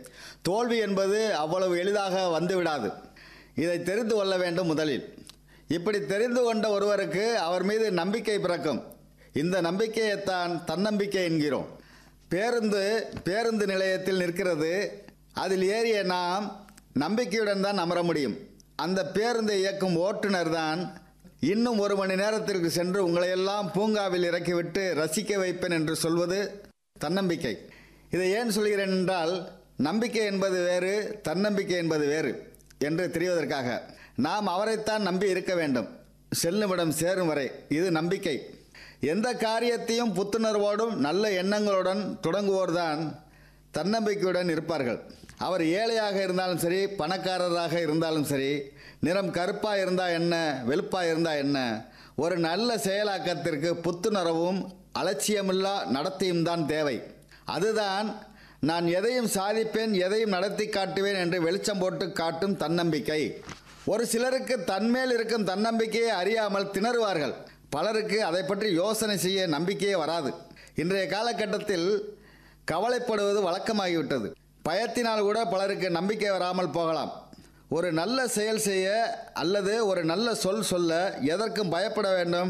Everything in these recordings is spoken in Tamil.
தோல்வி என்பது அவ்வளவு எளிதாக வந்துவிடாது இதை தெரிந்து கொள்ள வேண்டும் முதலில் இப்படி தெரிந்து கொண்ட ஒருவருக்கு அவர் மீது நம்பிக்கை பிறக்கும் இந்த நம்பிக்கையைத்தான் தன்னம்பிக்கை என்கிறோம் பேருந்து பேருந்து நிலையத்தில் நிற்கிறது அதில் ஏறிய நாம் நம்பிக்கையுடன் தான் அமர முடியும் அந்த பேருந்தை இயக்கும் ஓட்டுநர் தான் இன்னும் ஒரு மணி நேரத்திற்கு சென்று உங்களையெல்லாம் பூங்காவில் இறக்கிவிட்டு ரசிக்க வைப்பேன் என்று சொல்வது தன்னம்பிக்கை இதை ஏன் சொல்கிறேன் என்றால் நம்பிக்கை என்பது வேறு தன்னம்பிக்கை என்பது வேறு என்று தெரிவதற்காக நாம் அவரைத்தான் நம்பி இருக்க வேண்டும் செல்லுமிடம் சேரும் வரை இது நம்பிக்கை எந்த காரியத்தையும் புத்துணர்வோடும் நல்ல எண்ணங்களுடன் தொடங்குவோர்தான் தன்னம்பிக்கையுடன் இருப்பார்கள் அவர் ஏழையாக இருந்தாலும் சரி பணக்காரராக இருந்தாலும் சரி நிறம் கருப்பாக இருந்தால் என்ன வெளுப்பாக இருந்தால் என்ன ஒரு நல்ல செயலாக்கத்திற்கு புத்துணர்வும் அலட்சியமில்லா நடத்தையும் தான் தேவை அதுதான் நான் எதையும் சாதிப்பேன் எதையும் நடத்தி காட்டுவேன் என்று வெளிச்சம் போட்டு காட்டும் தன்னம்பிக்கை ஒரு சிலருக்கு தன்மேல் இருக்கும் தன்னம்பிக்கையை அறியாமல் திணறுவார்கள் பலருக்கு அதை பற்றி யோசனை செய்ய நம்பிக்கையே வராது இன்றைய காலகட்டத்தில் கவலைப்படுவது வழக்கமாகிவிட்டது பயத்தினால் கூட பலருக்கு நம்பிக்கை வராமல் போகலாம் ஒரு நல்ல செயல் செய்ய அல்லது ஒரு நல்ல சொல் சொல்ல எதற்கும் பயப்பட வேண்டும்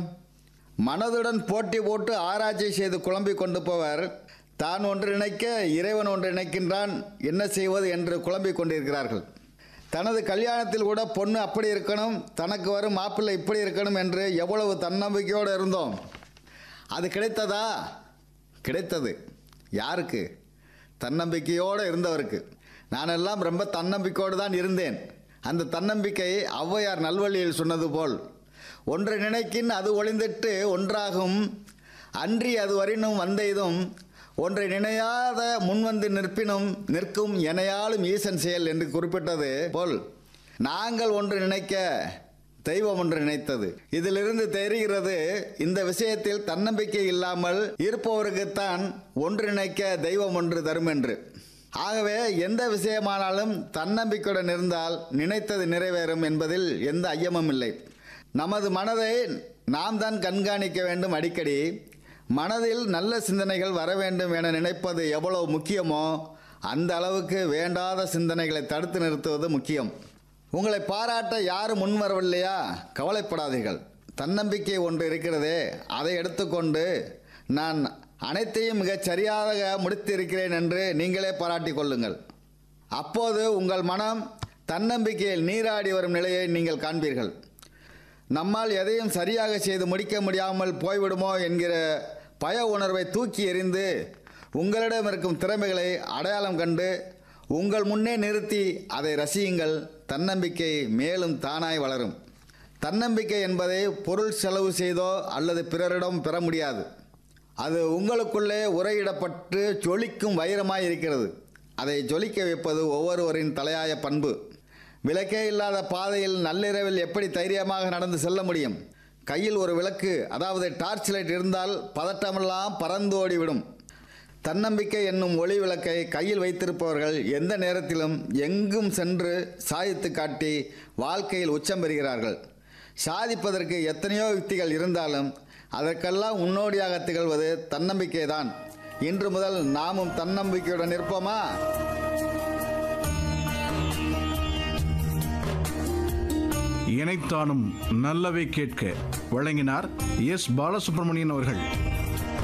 மனதுடன் போட்டி போட்டு ஆராய்ச்சி செய்து குழம்பிக் கொண்டு போவர் தான் ஒன்று நினைக்க இறைவன் ஒன்று நினைக்கின்றான் என்ன செய்வது என்று குழம்பிக் கொண்டிருக்கிறார்கள் தனது கல்யாணத்தில் கூட பொண்ணு அப்படி இருக்கணும் தனக்கு வரும் மாப்பிள்ளை இப்படி இருக்கணும் என்று எவ்வளவு தன்னம்பிக்கையோடு இருந்தோம் அது கிடைத்ததா கிடைத்தது யாருக்கு தன்னம்பிக்கையோடு இருந்தவருக்கு நானெல்லாம் ரொம்ப தன்னம்பிக்கையோடு தான் இருந்தேன் அந்த தன்னம்பிக்கை ஔவையார் நல்வழியில் சொன்னது போல் ஒன்றை நினைக்கின் அது ஒளிந்திட்டு ஒன்றாகும் அன்றி அது வரினும் வந்தெய்தும் ஒன்றை நினையாத முன்வந்து நிற்பினும் நிற்கும் எனையாலும் ஈசன் செயல் என்று குறிப்பிட்டது போல் நாங்கள் ஒன்று நினைக்க தெய்வம் ஒன்று நினைத்தது இதிலிருந்து தெரிகிறது இந்த விஷயத்தில் தன்னம்பிக்கை இல்லாமல் இருப்பவருக்குத்தான் ஒன்று நினைக்க தெய்வம் ஒன்று தரும் என்று ஆகவே எந்த விஷயமானாலும் தன்னம்பிக்கையுடன் இருந்தால் நினைத்தது நிறைவேறும் என்பதில் எந்த ஐயமும் இல்லை நமது மனதை நாம் தான் கண்காணிக்க வேண்டும் அடிக்கடி மனதில் நல்ல சிந்தனைகள் வர வேண்டும் என நினைப்பது எவ்வளவு முக்கியமோ அந்த அளவுக்கு வேண்டாத சிந்தனைகளை தடுத்து நிறுத்துவது முக்கியம் உங்களை பாராட்ட யாரும் முன் வரவில்லையா கவலைப்படாதீர்கள் தன்னம்பிக்கை ஒன்று இருக்கிறதே அதை எடுத்துக்கொண்டு நான் அனைத்தையும் மிகச் சரியாக முடித்திருக்கிறேன் என்று நீங்களே பாராட்டிக் கொள்ளுங்கள் அப்போது உங்கள் மனம் தன்னம்பிக்கையில் நீராடி வரும் நிலையை நீங்கள் காண்பீர்கள் நம்மால் எதையும் சரியாக செய்து முடிக்க முடியாமல் போய்விடுமோ என்கிற பய உணர்வை தூக்கி எறிந்து உங்களிடம் இருக்கும் திறமைகளை அடையாளம் கண்டு உங்கள் முன்னே நிறுத்தி அதை ரசியுங்கள் தன்னம்பிக்கை மேலும் தானாய் வளரும் தன்னம்பிக்கை என்பதை பொருள் செலவு செய்தோ அல்லது பிறரிடம் பெற முடியாது அது உங்களுக்குள்ளே உரையிடப்பட்டு ஜொலிக்கும் வைரமாய் இருக்கிறது அதை ஜொலிக்க வைப்பது ஒவ்வொருவரின் தலையாய பண்பு விளக்கே இல்லாத பாதையில் நள்ளிரவில் எப்படி தைரியமாக நடந்து செல்ல முடியும் கையில் ஒரு விளக்கு அதாவது டார்ச் லைட் இருந்தால் பதட்டமெல்லாம் பறந்து ஓடிவிடும் தன்னம்பிக்கை என்னும் ஒளி விளக்கை கையில் வைத்திருப்பவர்கள் எந்த நேரத்திலும் எங்கும் சென்று சாதித்து காட்டி வாழ்க்கையில் உச்சம் பெறுகிறார்கள் சாதிப்பதற்கு எத்தனையோ யுக்திகள் இருந்தாலும் அதற்கெல்லாம் முன்னோடியாக திகழ்வது தன்னம்பிக்கை தான் இன்று முதல் நாமும் தன்னம்பிக்கையுடன் இருப்போமா இணைத்தானும் நல்லவை கேட்க வழங்கினார் எஸ் பாலசுப்ரமணியன் அவர்கள்